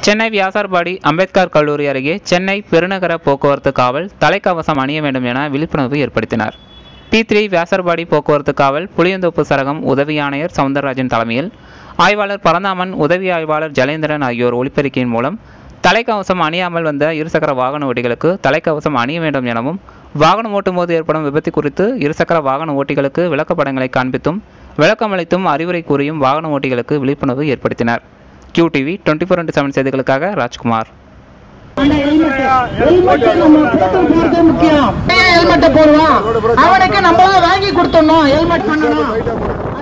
சென்னை வியாசார்பாடி அம்பேத்கர் கல்லூரி அருகே சென்னை பெருநகர போக்குவரத்து காவல் தலைக்கவசம் அணிய வேண்டும் என விழிப்புணர்வு ஏற்படுத்தினார் டி த்ரீ வியாசர்பாடி போக்குவரத்து காவல் புளியந்தோப்பு சரகம் உதவி ஆணையர் சவுந்தரராஜன் தலைமையில் ஆய்வாளர் பரந்தாமன் உதவி ஆய்வாளர் ஜலேந்திரன் ஆகியோர் ஒளிப்பெருக்கியின் மூலம் தலைக்கவசம் அணியாமல் வந்த இருசக்கர வாகன ஓட்டிகளுக்கு தலைக்கவசம் அணிய வேண்டும் எனவும் வாகனம் ஓட்டும் போது ஏற்படும் விபத்து குறித்து இருசக்கர வாகன ஓட்டிகளுக்கு விளக்கப்படங்களை காண்பித்தும் விளக்கமளித்தும் அறிவுரை கூறியும் வாகன ஓட்டிகளுக்கு விழிப்புணர்வு ஏற்படுத்தினர் Q TV twenty four into seven செய்திகளுக்காக ராஜ்குமார் ஆனா ஹெல்மெட் ஹெல்மெட் நம்ம போட்டு போறது முக்கியம் ஹெல்மெட்டை போடுவான் அவனுக்கு நம்ம வாங்கி கொடுத்துடணும் ஹெல்மெட் பண்ணணும்